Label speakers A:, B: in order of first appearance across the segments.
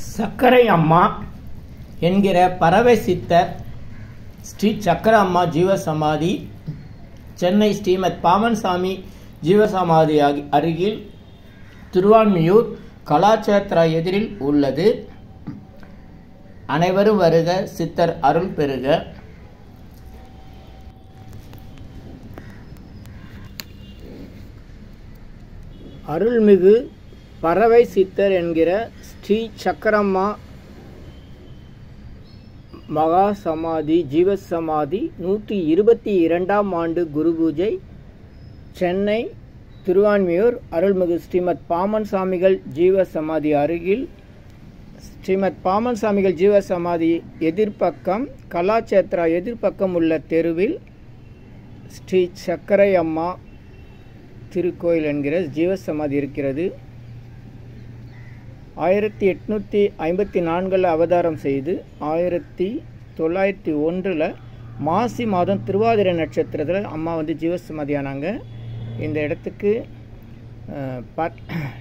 A: சக்கரை அம்மா என்கிற பறவை சித்தர் ஸ்ரீ சக்கர அம்மா ஜீவசமாதி சென்னை ஸ்ரீமத் பாமன்சாமி ஜீவசமாதி ஆகி- அருகில் திருவான்மியூர் கலாச்சேத்ரா எதிரில் உள்ளது அனைவரும் வருக சித்தர் அருள் பெறுக அருள்மிகு பறவை சித்தர் என்கிற ஸ்ரீ சக்கரம்மா மகா சமாதி ஜீவசமாதி நூற்றி இருபத்தி இரண்டாம் ஆண்டு குரு பூஜை சென்னை திருவான்மியூர் அருள்மிகு ஸ்ரீமத் பாமன் சாமிகள் ஜீவ சமாதி அருகில் ஸ்ரீமத் பாமன் சாமிகள் ஜீவ சமாதி எதிர்ப்பக்கம் கலாச்சேத்ரா எதிர்ப்பக்கம் உள்ள தெருவில் ஸ்ரீ சக்கரை அம்மா திருக்கோயில் என்கிற ஜீவசமாதி இருக்கிறது ஆயிரத்தி எட்நூற்றி ஐம்பத்தி நான்கில் அவதாரம் செய்து ஆயிரத்தி தொள்ளாயிரத்தி ஒன்றில் மாசி மாதம் திருவாதிரை நட்சத்திரத்தில் அம்மா வந்து ஜீவசமாதி ஆனாங்க இந்த இடத்துக்கு அஹ், பத்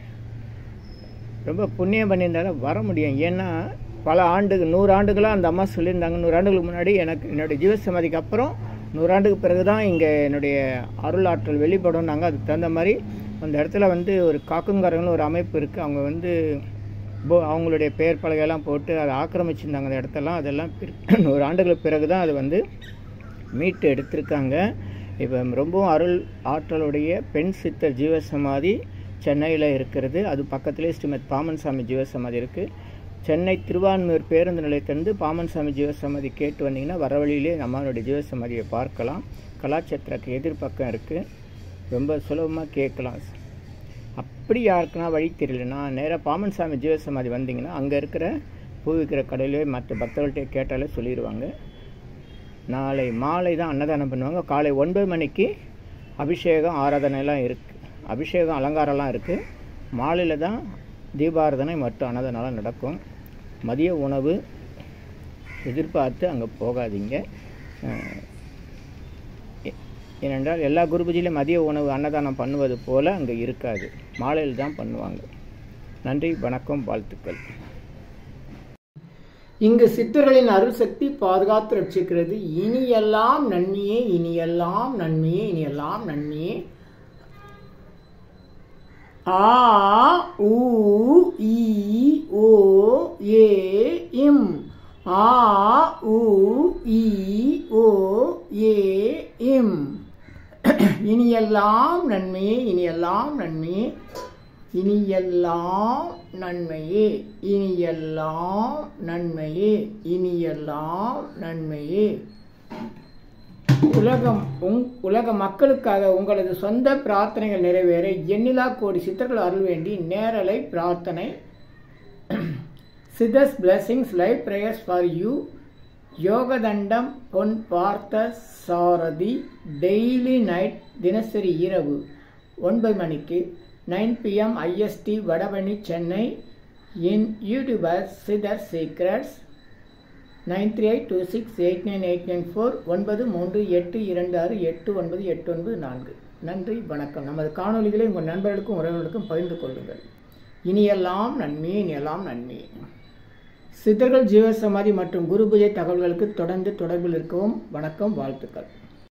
A: ரொம்ப புண்ணியம் பண்ணியிருந்தாலும் வர முடியும் ஏன்னா பல ஆண்டு நூறு ஆண்டுகளாக அந்த அம்மா சொல்லியிருந்தாங்க நூறு ஆண்டுகளுக்கு முன்னாடி எனக்கு என்னுடைய ஜீவசமாதிக்கு அப்புறம் நூறாண்டுக்கு பிறகு தான் இங்கே என்னுடைய அருள் ஆற்றல் வெளிப்படும்னாங்க அதுக்கு தகுந்த மாதிரி அந்த இடத்துல வந்து ஒரு காக்குங்காரங்கன்னு ஒரு அமைப்பு இருக்குது அவங்க வந்து போ அவங்களுடைய பெயர் பலகையெல்லாம் போட்டு அதை ஆக்கிரமிச்சிருந்தாங்க அந்த இடத்தெல்லாம் அதெல்லாம் பிற- நூறு ஆண்டுகளுக்கு பிறகு தான் அது வந்து மீட்டு எடுத்திருக்காங்க இப்போ ரொம்பவும் அருள் ஆற்றலுடைய பெண் சித்தர் ஜீவசமாதி சென்னையில் இருக்கிறது அது பக்கத்துலேயே ஸ்ரீமத் பாமன்சாமி ஜீவசமாதி இருக்குது சென்னை திருவான்மையூர் பேருந்து நிலையத்திலிருந்து பாமன்சாமி ஜீவசமாதி கேட்டு வந்தீங்கன்னா வர வழியிலே நம்மளுடைய ஜீவசமாதியை பார்க்கலாம் கலாச்சத்திரக்கு எதிர்பக்கம் இருக்குது ரொம்ப சுலபமாக கேட்கலாம் அப்படி யாருக்குன்னா வழி தெரியலனா நேராக பாமன்சாமி ஜீவசமாதி வந்தீங்கன்னா அங்கே இருக்கிற பூ விற்கிற கடையிலே மற்ற பக்தர்கள்ட்ட கேட்டாலே சொல்லிடுவாங்க நாளை மாலை தான் அன்னதானம் பண்ணுவாங்க காலை ஒன்பது மணிக்கு அபிஷேகம் ஆராதனைலாம் இருக்குது அபிஷேகம் அலங்காரம்லாம் இருக்குது மாலையில் தான் தீபாராதனை மற்றும் அன்னதானம்லாம் நடக்கும் மதிய உணவு எதிர்பார்த்து அங்கே போகாதீங்க அஹ், ஏ- ஏனென்றால் எல்லா குரு பூஜையிலும் மதிய உணவு அன்னதானம் பண்ணுவது போல் அங்கே இருக்காது மாலையில் தான் பண்ணுவாங்க நன்றி வணக்கம் வாழ்த்துக்கள் இங்கு சித்தர்களின் அருள் சக்தி பாதுகாத்து ரட்சிக்கிறது இனியெல்லாம் நன்மையே இனியெல்லாம் நன்மையே இனியெல்லாம் நன்மையே ஆ உ இ ஓ ஏ இம் ஆ உ இ ஓ ஏ இம் இனியெல்லாம் நன்மையே இனியெல்லாம் நன்மையே இனியெல்லாம் நன்மையே இனியெல்லாம் நன்மையே இனியெல்லாம் நன்மையே உலகம் உங் உலக மக்களுக்காக உங்களது சொந்த பிரார்த்தனைகள் நிறைவேற எண்ணிலா கோடி சித்தர்கள் அருள் வேண்டி நேரலை பிரார்த்தனை Siddhas blessings live prayers for you Yogathandam Pon Parthasarathy daily night தினசரி இரவு ஒன்பது மணிக்கு nine PM IST Vadapalani Chennai in YouTuber Siddhar secrets nine three eight two six eight nine eight nine four ஒன்பது மூன்று எட்டு இரண்டு ஆறு எட்டு ஒன்பது எட்டு ஒன்பது நான்கு நன்றி வணக்கம் நமது காணொளிகளை உங்கள் நண்பர்களுக்கும் உறவினர்களுக்கும் பகிர்ந்து கொள்ளுங்கள் இனியெல்லாம் நன்மை இனியெல்லாம் நன்மை சித்தர்கள் ஜீவசமாதி மற்றும் குரு பூஜை தகவல்களுக்கு தொடர்ந்து தொடர்பில் இருக்கவும் வணக்கம் வாழ்த்துக்கள்